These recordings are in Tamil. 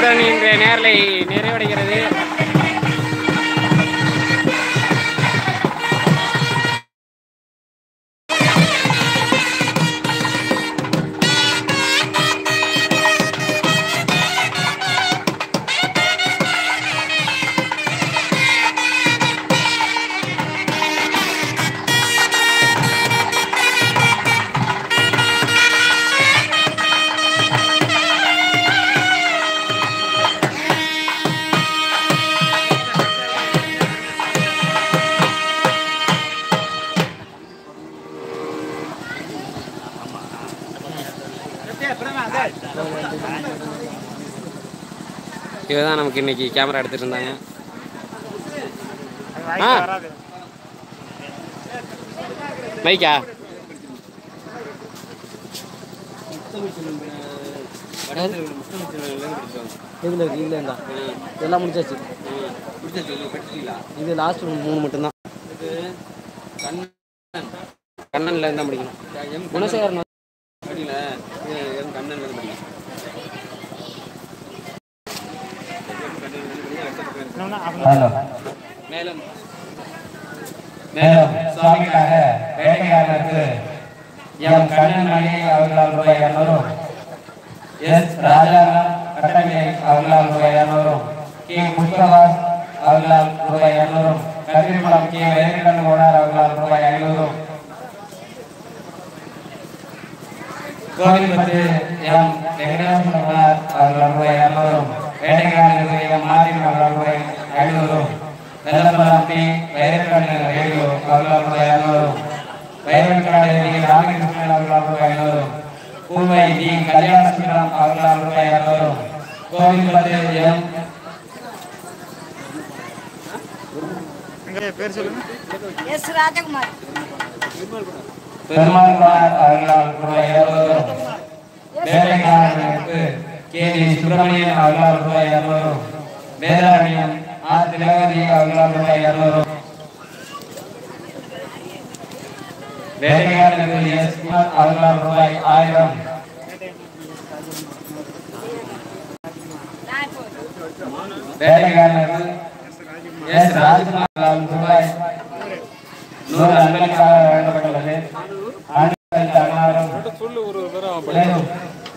இத்துடன் இன்றைய நேரலை நிறைவடைகிறது இதுதான் நமக்கு இன்னைக்கு கேமரா எடுத்துட்டு இருந்தாங்க ஆ மைக்கா இதில் இருக்கு இதில் இருந்தா எல்லாம் முடிச்சாச்சு இது லாஸ்ட் மூணு மட்டும்தான் கண்ணன்ல இருந்தா முடிக்கணும் குணசேகரன் ஹலோ மேலும் மேலும் சுவாமிக்காக வேட்டைக்காரருக்கு எம் கண்ணன் மணி அவர்களால் ரூபாய் இரநூறும் எஸ் ராஜாராம் கட்டளை அவர்களால் ரூபாய் இரநூறும் கே புஷ்பவாஸ் அவர்களால் ரூபாய் இரநூறும் கதிரிமலம் கே வேரிக்கண் ஓனார் அவர்களால் ரூபாய் ஐநூறும் கோவில்பத்து எம் வெங்கடேஸ்வரனார் அவர்களால் ரூபாய் இரநூறும் வேட்டைக்காரருக்கு எம் மாரின் அவர்களால் ரூபாய் ஐநூறும் வெள்ளம்பலம் பி வைரக்கண்ணு ரேடியோ அவர்களால் ரூபாய் இரநூறும் வைரக்காடு டி ராமகிருஷ்ணன் அவர்களால் ரூபாய் ஐநூறும் பூவை டி கல்யாணசுந்தரம் அவர்களால் ரூபாய் இரநூறும் கோவில்பத்து எம் எஸ் ராஜகுமார் பெருமாள்வார் அவர்களால் ரூபாய் இருநூறும் வேலைக்காரர்களுக்கு கே டி சுப்பிரமணியன் அவர்களால் ரூபாய் இருநூறும் வேதாரண்யம் ஆர் திலகவதி அவர்களால் ரூபாய் இருநூறும் வேலைக்காரர்களுக்கு எஸ் குமார் அவர்களால் ரூபாய் ஆயிரம் வேலைக்காரர்களுக்கு எஸ் ராஜ்குமார் அவர்களால் ரூபாய் நூறு அன்பளிப்பாக வழங்கப்பட்டுள்ளது ஆண்டுகள் தன்னாரும் மேலும்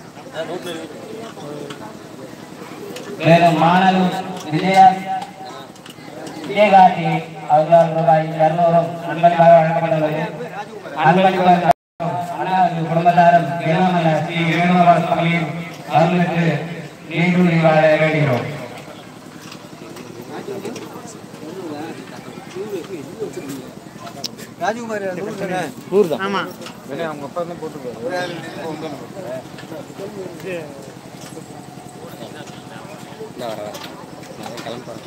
மேலும் மாணவர் விஜயா விஜயகாந்தி அவர்களால் ரூபாய் இருநூறும் அன்பளிப்பாக வழங்கப்பட்டுள்ளது அன்பளிப்பாக அண்ணாவின் குடும்பத்தாரும் இளமல்ல ஸ்ரீ வேணுகோபால் சுவாமியின் அருளுக்கு நீண்டு வாழ வேண்டுகிறோம் நூறு தான் இந்த வர வர நான் கிளம்புறேன்